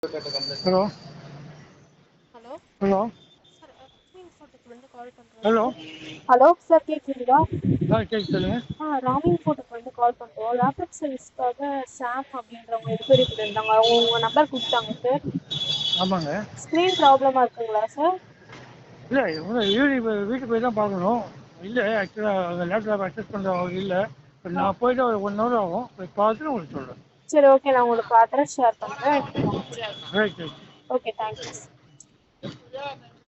hello hello hello sir Akshay ஃபோட்டோக்கு வந்து call பண்ணுறோம் ஹலோ ஹலோ சார் கேட்குதுங்களா ஆ கேட்குது சொல்லுங்க ஆ ராமிங் ஃபோட்டோக்கு வந்து கால் பண்ணுறோம் லேப்டாப் சர்வீஸ்க்காக சாம் அப்படின்றவங்க என்கொயரி பண்ணியிருந்தாங்க அவங்க உங்கள் நம்பர் கொடுத்தாங்க சார் ஆமாங்க ஸ்க்ரீன் ப்ராப்ளமாக இருக்குங்களா சார் இல்லை இவங்க ஈவினிங் வீட்டுக்கு போய் தான் பார்க்கணும் இல்லை ஆக்சுவலாக அந்த லேப்டாப் அக்சஸ் பண்ணுறவங்க இல்லை இப்போ நான் போயிட்டு ஒரு ஒன் ஹவர் ஆகும் போய் பார்த்துட்டு உங்களுக்கு சொல்கிறேன் சரி ஓகே நான் உங்களுக்கு அட்ரஸ் ஷேர் பண்ணுறேன் ரைட் ரைட் ஓகே தேங்க்யூ